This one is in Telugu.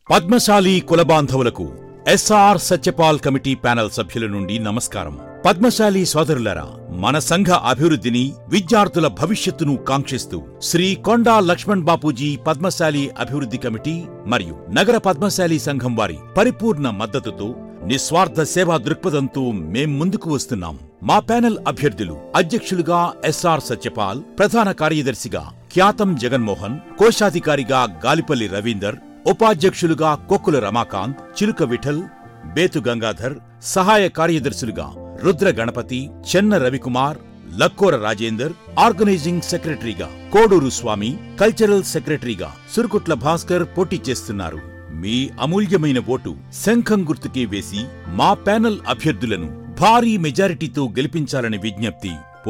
పద్మశాలి కులబాంధవులకు ఎస్ఆర్ సత్యపాల్ కమిటీ ప్యానెల్ సభ్యుల నుండి నమస్కారం పద్మశాలి సోదరులారా మన సంఘ అభివృద్ధిని విద్యార్థుల భవిష్యత్తును కాంక్షిస్తూ శ్రీ కొండా లక్ష్మణ్ బాపూజీ పద్మశాలి అభివృద్ధి కమిటీ మరియు నగర పద్మశాలి సంఘం వారి పరిపూర్ణ మద్దతుతో నిస్వార్థ సేవా దృక్పథంతో మేం ముందుకు వస్తున్నాం మా ప్యానెల్ అభ్యర్థులు అధ్యక్షులుగా ఎస్ఆర్ సత్యపాల్ ప్రధాన కార్యదర్శిగా ఖ్యాతం జగన్మోహన్ కోశాధికారిగా గాలిపల్లి రవీందర్ ఉపాధ్యక్షులుగా కొక్కుల రమాకాంత్ చిలుక విఠల్ బేతు గంగాధర్ సహాయ కార్యదర్శులుగా రుద్ర గణపతి చెన్న రవికుమార్ లక్కోర రాజేందర్ ఆర్గనైజింగ్ సెక్రటరీగా కోడూరు స్వామి కల్చరల్ సెక్రటరీగా సురుకుట్ల భాస్కర్ పోటీ చేస్తున్నారు మీ అమూల్యమైన ఓటు శంఖం గుర్తుకే వేసి మా ప్యానెల్ అభ్యర్థులను భారీ మెజారిటీతో గెలిపించాలని విజ్ఞప్తి